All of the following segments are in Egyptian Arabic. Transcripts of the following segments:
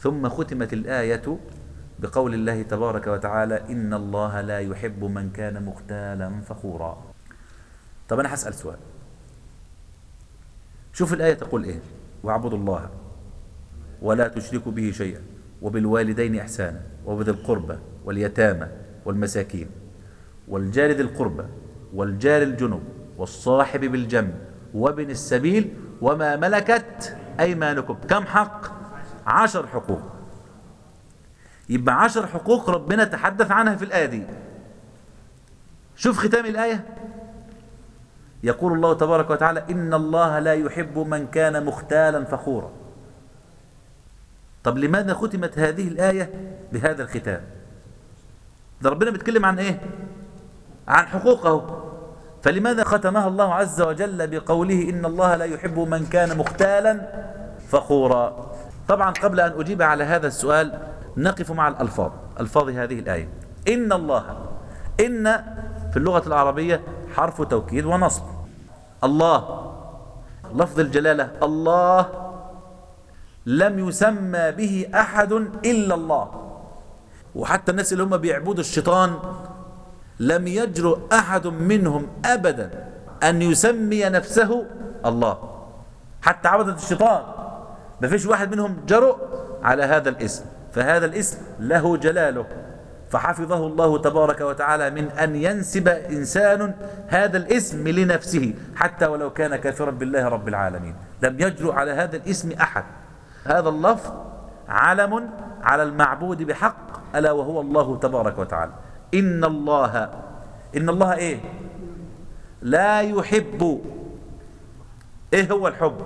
ثم ختمت الآية بقول الله تبارك وتعالى إن الله لا يحب من كان مختالا فخورا طب أنا هسأل سؤال شوف الآية تقول إيه واعبدوا الله ولا تشركوا به شيئا وبالوالدين إحسانا وبذي القربى واليتامى والمساكين والجار ذي القربى والجار الجنب والصاحب بالجنب وابن السبيل وما ملكت أيمانكم كم حق عشر حقوق يبقى عشر حقوق ربنا تحدث عنها في الآية دي شوف ختام الآية يقول الله تبارك وتعالى إن الله لا يحب من كان مختالا فخورا طب لماذا ختمت هذه الآية بهذا الختام ده ربنا بيتكلم عن إيه عن حقوقه فلماذا ختمها الله عز وجل بقوله إن الله لا يحب من كان مختالا فخورا طبعا قبل أن أجيب على هذا السؤال نقف مع الألفاظ ألفاظ هذه الآية إن الله إن في اللغة العربية حرف توكيد ونصب الله لفظ الجلالة الله لم يسمى به أحد إلا الله وحتى الناس اللي هم بيعبدوا الشيطان لم يجرؤ أحد منهم أبدا أن يسمي نفسه الله حتى عبدة الشيطان ما فيش واحد منهم جرؤ على هذا الاسم فهذا الاسم له جلاله فحفظه الله تبارك وتعالى من أن ينسب إنسان هذا الاسم لنفسه حتى ولو كان كافرا بالله رب العالمين لم يجرؤ على هذا الاسم أحد هذا اللفظ علم على المعبود بحق ألا وهو الله تبارك وتعالى إن الله إن الله إيه لا يحب إيه هو الحب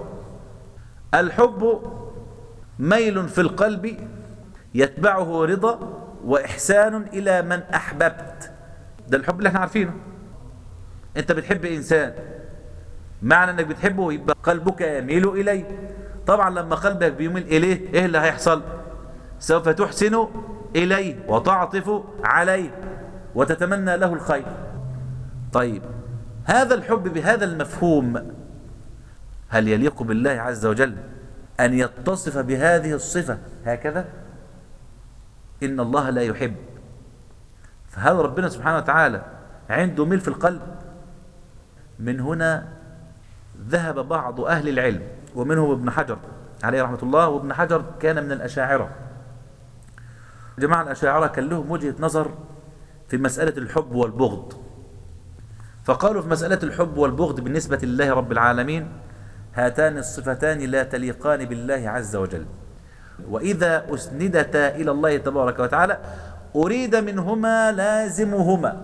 الحب ميل في القلب يتبعه رضا وإحسان إلى من أحببت ده الحب اللي احنا عارفينه انت بتحب إنسان معنى انك بتحبه يبقى قلبك يميل إليه طبعا لما قلبك بيميل إليه ايه اللي هيحصل سوف تحسن إليه وتعطف عليه وتتمنى له الخير طيب هذا الحب بهذا المفهوم هل يليق بالله عز وجل أن يتصف بهذه الصفة هكذا إن الله لا يحب فهل ربنا سبحانه وتعالى عنده ميل في القلب من هنا ذهب بعض أهل العلم ومنهم ابن حجر عليه رحمة الله وابن حجر كان من الأشاعرة جماعة الأشاعرة كان لهم وجهة نظر في مسألة الحب والبغض فقالوا في مسألة الحب والبغض بالنسبة لله رب العالمين هاتان الصفتان لا تليقان بالله عز وجل وإذا أسندتا إلى الله تبارك وتعالى أريد منهما لازمهما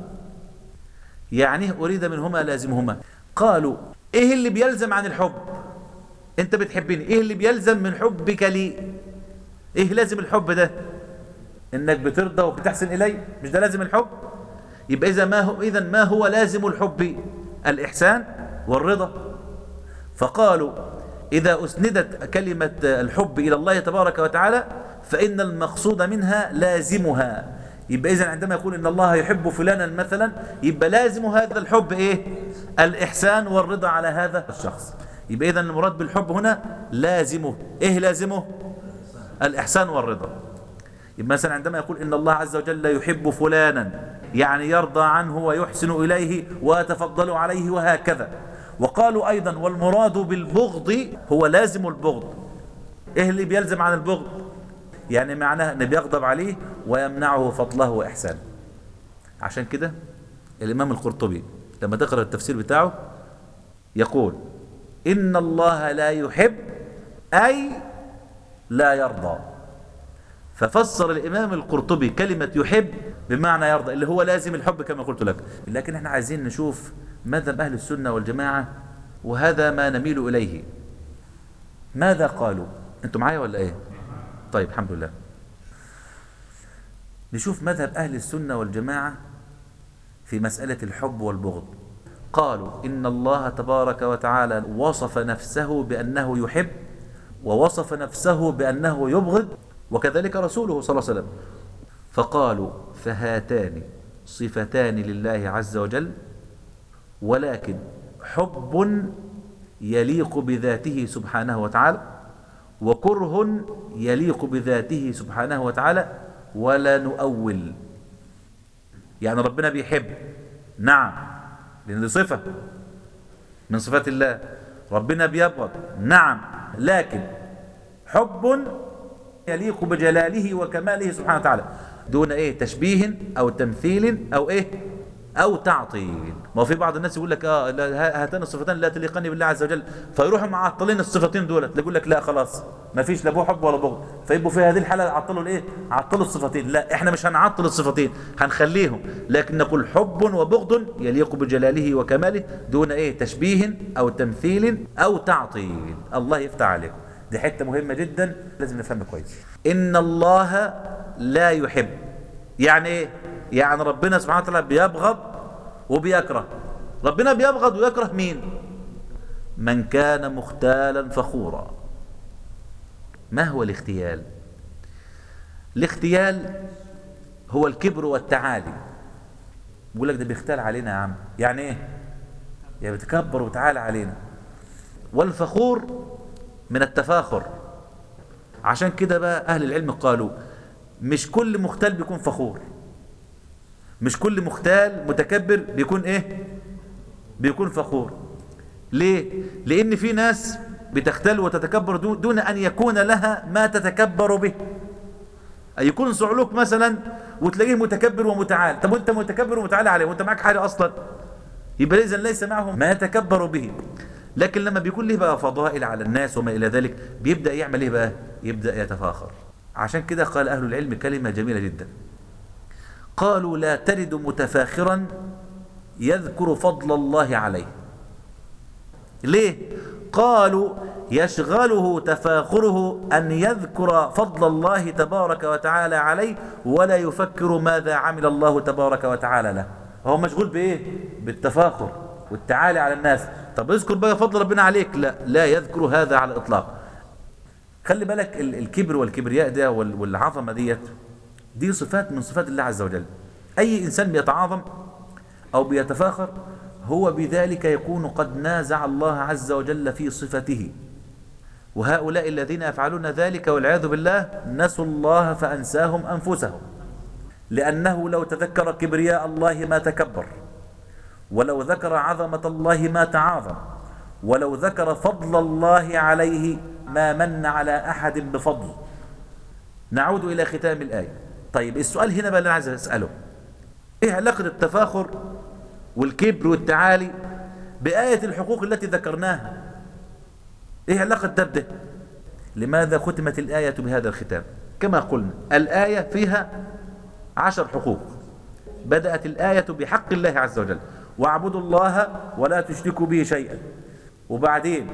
يعني أريد منهما لازمهما قالوا إيه اللي بيلزم عن الحب أنت بتحبني إيه اللي بيلزم من حبك لي إيه لازم الحب ده إنك بترضى وبتحسن إلي مش ده لازم الحب يبقى إذا ما هو إذا ما هو لازم الحب الإحسان والرضا فقالوا إذا أسندت كلمة الحب إلى الله تبارك وتعالى فإن المقصود منها لازمها يبقى إذا عندما يقول إن الله يحب فلانا مثلا يبقى لازم هذا الحب إيه الإحسان والرضا على هذا الشخص يبقى إذا المراد بالحب هنا لازمه إيه لازمه الإحسان والرضا يبقى مثلا عندما يقول إن الله عز وجل يحب فلانا يعني يرضى عنه ويحسن إليه ويتفضل عليه وهكذا وقالوا أيضا والمراد بالبغض هو لازم البغض إيه اللي بيلزم عن البغض يعني معناه أنه بيغضب عليه ويمنعه فضله وإحسانه عشان كده الإمام القرطبي لما تقرأ التفسير بتاعه يقول إن الله لا يحب أي لا يرضى ففسر الإمام القرطبي كلمة يحب بمعنى يرضى اللي هو لازم الحب كما قلت لك لكن احنا عايزين نشوف مذهب أهل السنة والجماعة وهذا ما نميل إليه ماذا قالوا أنتم معايا ولا إيه طيب الحمد لله نشوف مذهب أهل السنة والجماعة في مسألة الحب والبغض قالوا إن الله تبارك وتعالى وصف نفسه بأنه يحب ووصف نفسه بأنه يبغض وكذلك رسوله صلى الله عليه وسلم فقالوا فهاتان صفتان لله عز وجل ولكن حب يليق بذاته سبحانه وتعالى وكره يليق بذاته سبحانه وتعالى ولا نؤول يعني ربنا بيحب نعم لأن دي صفة من صفات الله ربنا بيبغض نعم لكن حب يليق بجلاله وكماله سبحانه وتعالى دون ايه تشبيه او تمثيل او ايه او تعطيل ما هو في بعض الناس يقول لك اه لا هاتان الصفتان لا تليقان بالله عز وجل فيروحوا معطلين الصفتين دولت يقول لك لا خلاص ما فيش لا ابوه حب ولا بغض فيبقوا في هذه الحاله عطلوا الايه عطلوا الصفتين لا احنا مش هنعطل الصفتين هنخليهم لكن نقول حب وبغض يليق بجلاله وكماله دون ايه تشبيه او تمثيل او تعطيل الله يفتح عليكم دي حته مهمه جدا لازم نفهمها كويس ان الله لا يحب يعني ايه يعني ربنا سبحانه وتعالى بيبغض وبيكره ربنا بيبغض ويكره مين من كان مختالا فخورا ما هو الاختيال الاختيال هو الكبر والتعالي بيقول لك ده بيختال علينا يا عم يعني ايه يعني بيتكبر وتعالى علينا والفخور من التفاخر عشان كده بقى اهل العلم قالوا مش كل مختال بيكون فخور مش كل مختال متكبر بيكون ايه بيكون فخور ليه لان في ناس بتختل وتتكبر دون ان يكون لها ما تتكبر به يكون صعلوك مثلا وتلاقيه متكبر ومتعال طب وانت متكبر ومتعال عليه وانت معك حاجه اصلا يبقى اذا ليس معه ما يتكبر به لكن لما بيكون له بقى فضائل على الناس وما الى ذلك بيبدا يعمل ايه بقى يبدا يتفاخر عشان كده قال اهل العلم كلمه جميله جدا قالوا لا ترد متفاخرا يذكر فضل الله عليه ليه قالوا يشغله تفاخره أن يذكر فضل الله تبارك وتعالى عليه ولا يفكر ماذا عمل الله تبارك وتعالى له هو مشغول بإيه بالتفاخر والتعالي على الناس طب اذكر بقى فضل ربنا عليك لا لا يذكر هذا على الإطلاق خلي بالك الكبر والكبرياء ده والعظمة ديت دي صفات من صفات الله عز وجل أي إنسان بيتعاظم أو بيتفاخر هو بذلك يكون قد نازع الله عز وجل في صفته وهؤلاء الذين يفعلون ذلك والعياذ بالله نسوا الله فأنساهم أنفسهم لأنه لو تذكر كبرياء الله ما تكبر ولو ذكر عظمة الله ما تعاظم ولو ذكر فضل الله عليه ما من على أحد بفضل نعود إلى ختام الآية طيب السؤال هنا بقى اللي أنا عايز أسأله إيه علاقة التفاخر والكبر والتعالي بآية الحقوق التي ذكرناها إيه علاقة ده بده لماذا ختمت الآية بهذا الختام كما قلنا الآية فيها عشر حقوق بدأت الآية بحق الله عز وجل واعبدوا الله ولا تشركوا به شيئا وبعدين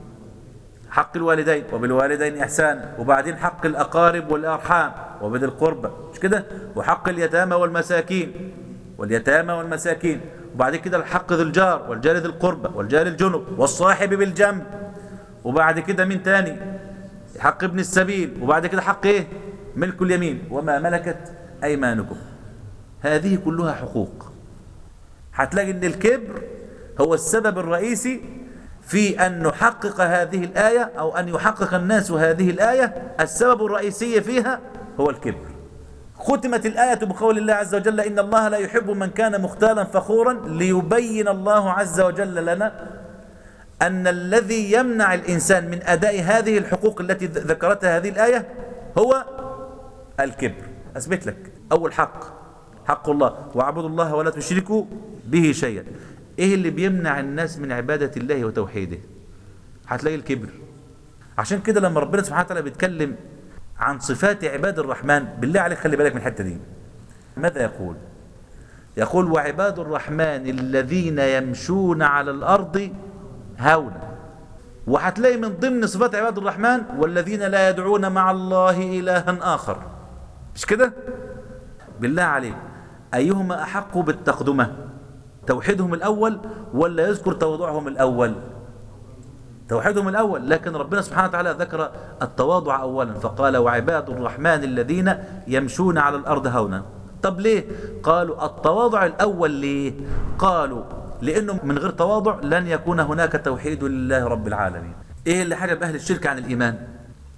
حق الوالدين وبالوالدين إحسانا وبعدين حق الأقارب والأرحام وبذي القربى مش كده وحق اليتامى والمساكين واليتامى والمساكين وبعد كده الحق ذي الجار والجار ذي القربى والجار الجنب والصاحب بالجنب وبعد كده مين تاني حق ابن السبيل وبعد كده حق ايه ملك اليمين وما ملكت ايمانكم هذه كلها حقوق هتلاقي ان الكبر هو السبب الرئيسي في أن نحقق هذه الآية أو أن يحقق الناس هذه الآية السبب الرئيسي فيها هو الكبر ختمت الآية بقول الله عز وجل إن الله لا يحب من كان مختالا فخورا ليبين الله عز وجل لنا أن الذي يمنع الإنسان من أداء هذه الحقوق التي ذكرتها هذه الآية هو الكبر أثبت لك أول حق حق الله واعبدوا الله ولا تشركوا به شيئا ايه اللي بيمنع الناس من عبادة الله وتوحيده هتلاقي الكبر عشان كده لما ربنا سبحانه وتعالى بيتكلم عن صفات عباد الرحمن بالله عليك خلي بالك من الحتة دي ماذا يقول يقول وعباد الرحمن الذين يمشون على الأرض هونا وهتلاقي من ضمن صفات عباد الرحمن والذين لا يدعون مع الله إلها آخر مش كده بالله عليك أيهما أحق بالتقدمة توحيدهم الأول ولا يذكر تواضعهم الأول توحيدهم الأول لكن ربنا سبحانه وتعالى ذكر التواضع أولا فقال وعباد الرحمن الذين يمشون على الأرض هونا طب ليه قالوا التواضع الأول ليه قالوا لأنه من غير تواضع لن يكون هناك توحيد لله رب العالمين إيه اللي حجب أهل الشرك عن الإيمان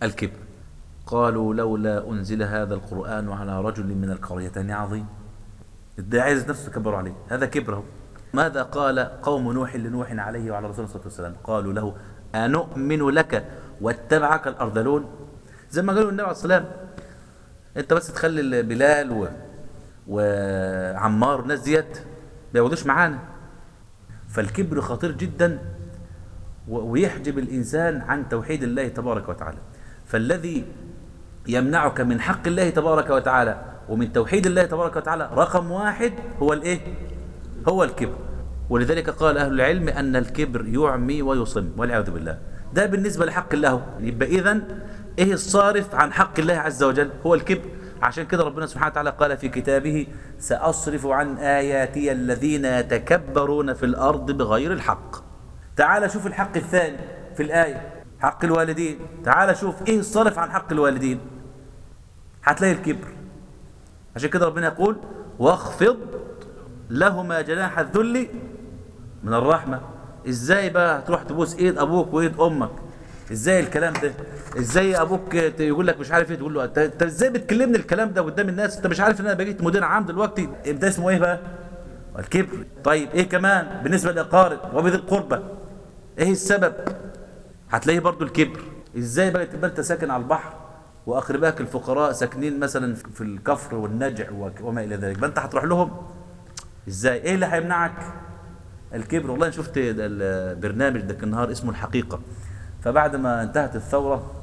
الكبر قالوا لولا أنزل هذا القرآن على رجل من القريتين عظيم الداعي عايز نفسه كبروا عليه هذا كبره ماذا قال قوم نوح لنوح عليه وعلى رسول الله والسلام قالوا له أنؤمن لك واتبعك الأرذلون زي ما قالوا النبي عليه الصلاة والسلام انت بس تخلي بلال و... وعمار والناس ديت ما يقعدوش معانا فالكبر خطير جدا و... ويحجب الإنسان عن توحيد الله تبارك وتعالى فالذي يمنعك من حق الله تبارك وتعالى ومن توحيد الله تبارك وتعالى رقم واحد هو الايه هو الكبر ولذلك قال أهل العلم أن الكبر يعمي ويصم والعياذ بالله ده بالنسبة لحق الله يبقى إذن إيه الصارف عن حق الله عز وجل هو الكبر عشان كده ربنا سبحانه وتعالى قال في كتابه سأصرف عن آياتي الذين يتكبرون في الأرض بغير الحق تعال شوف الحق الثاني في الآية حق الوالدين تعال شوف إيه الصارف عن حق الوالدين هتلاقي الكبر عشان كده ربنا يقول واخفض لهما جناح الذل من الرحمة ازاي بقى هتروح تبوس ايد ابوك وايد امك ازاي الكلام ده ازاي ابوك يقول لك مش عارف ايه تقول له انت انت ازاي بتكلمني الكلام ده قدام الناس انت مش عارف ان انا بقيت مدير عام دلوقتي ده اسمه ايه بقى الكبر طيب ايه كمان بالنسبه للاقارب وبذي القربى ايه السبب هتلاقيه برضو الكبر ازاي بقى تبقى انت ساكن على البحر واقربائك الفقراء ساكنين مثلا في الكفر والنجع وما الى ذلك انت هتروح لهم ازاي ايه اللي هيمنعك الكبر والله شفت البرنامج ده النهار اسمه الحقيقة فبعد ما انتهت الثورة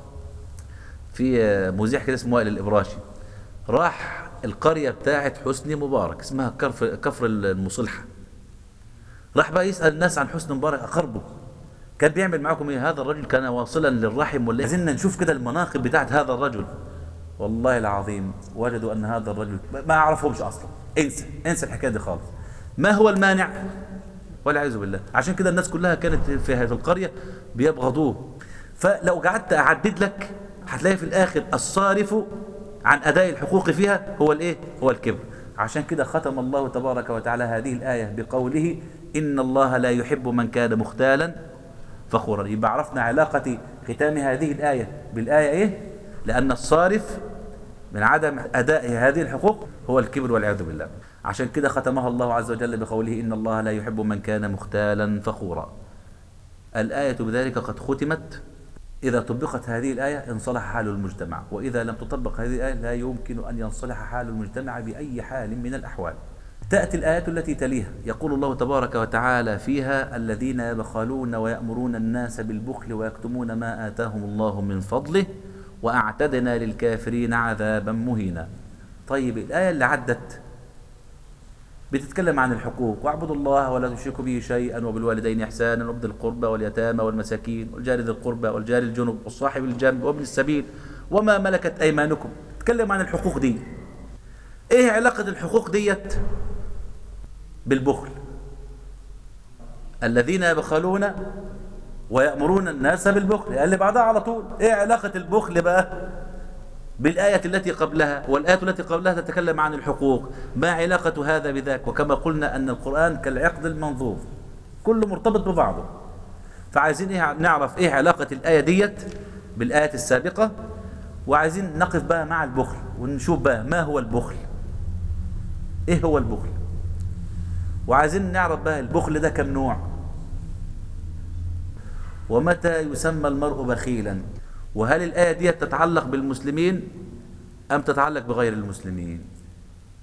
في مذيع كده اسمه وائل الإبراشي راح القرية بتاعت حسني مبارك اسمها كفر, كفر المصلحة راح بقى يسأل الناس عن حسني مبارك أقربه كان بيعمل معاكم ايه هذا الرجل كان واصلا للرحم ولا عايزين نشوف كده المناقب بتاعت هذا الرجل والله العظيم وجدوا أن هذا الرجل ما أعرفهمش أصلا انسى انسى الحكاية دي خالص ما هو المانع والعياذ بالله عشان كده الناس كلها كانت في في القرية بيبغضوه فلو قعدت أعدد لك هتلاقي في الآخر الصارف عن أداء الحقوق فيها هو الإيه هو الكبر عشان كده ختم الله تبارك وتعالى هذه الآية بقوله إن الله لا يحب من كان مختالا فخورا يبقى عرفنا علاقة ختام هذه الآية بالآية إيه لأن الصارف من عدم أداء هذه الحقوق هو الكبر والعياذ بالله عشان كده ختمها الله عز وجل بقوله إن الله لا يحب من كان مختالا فخورا الآية بذلك قد ختمت إذا طبقت هذه الآية انصلح حال المجتمع وإذا لم تطبق هذه الآية لا يمكن أن ينصلح حال المجتمع بأي حال من الأحوال تأتي الآيات التي تليها يقول الله تبارك وتعالى فيها الذين يبخلون ويأمرون الناس بالبخل ويكتمون ما آتاهم الله من فضله وأعتدنا للكافرين عذابا مهينا طيب الآية اللي عدت بتتكلم عن الحقوق واعبدوا الله ولا تشركوا به شيئا وبالوالدين احسانا وبذي القربى واليتامى والمساكين والجار ذي القربى والجار الجنب والصاحب الجنب وابن السبيل وما ملكت ايمانكم تتكلم عن الحقوق دي ايه علاقه الحقوق ديت بالبخل الذين يبخلون ويأمرون الناس بالبخل اللي بعدها على طول ايه علاقه البخل بقى بالآية التي قبلها والآية التي قبلها تتكلم عن الحقوق ما علاقة هذا بذاك وكما قلنا أن القرآن كالعقد المنظوف كله مرتبط ببعضه فعايزين إيه نعرف إيه علاقة الآية ديت بالآية السابقة وعايزين نقف بقى مع البخل ونشوف بقى ما هو البخل إيه هو البخل وعايزين نعرف بقى البخل ده كم نوع ومتى يسمى المرء بخيلا وهل الآية دي تتعلق بالمسلمين أم تتعلق بغير المسلمين